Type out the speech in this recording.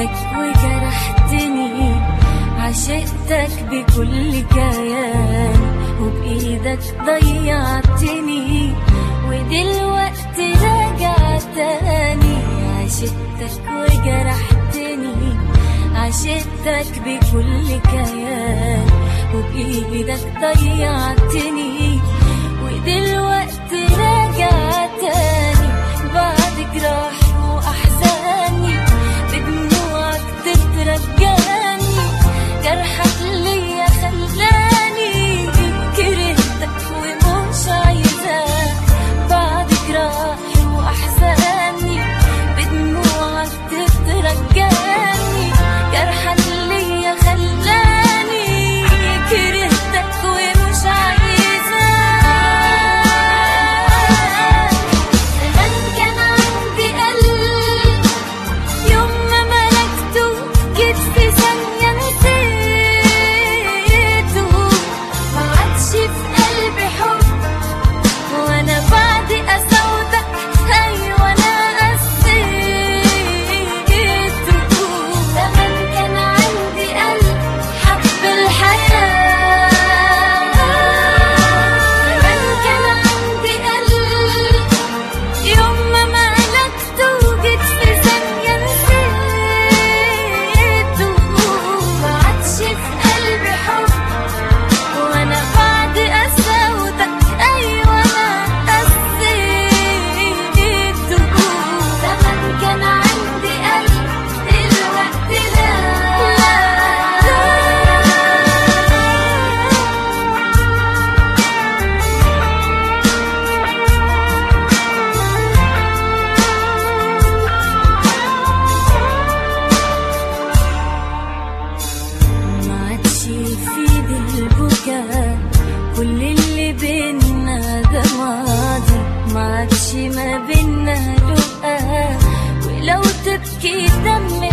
عشقتك وجرحتني عشقتك بكل كيان وبإيدك ضيعتني ودلوقتي راجع تاني عشقتك وجرحتني عشقتك بكل كيان وبإيدك ضيعتني ودلوقتي راجع تاني بعد جراح وأحزاني بدموعك تترجاني جرحك ليا خلاني كرهتك ومش عايزاك بعد جراح وأحزاني بدموعك تترجاني جرحك ليا خلاني كرهتك ومش عايزاك زمان كان عندي قلب يوم ما ملكته جيت في ثانية نسيته ما عادش في قلبي حب وانا بعد قسوتك ايوه انا قسيته زمان كان عندي قلب حب الحياة زمان كان عندي قلب يوم ما ملكته جيت في ثانية نسيته ما عادش في قلبي حب وانا بعد قساوتك ايوه انا قسيته زمان كان عندي قلب دلوقتي لا ما عادش يفيد البكاء كل اللي بينا ده ماضي ما عادش ما بينا لقاء ولو تبكي دم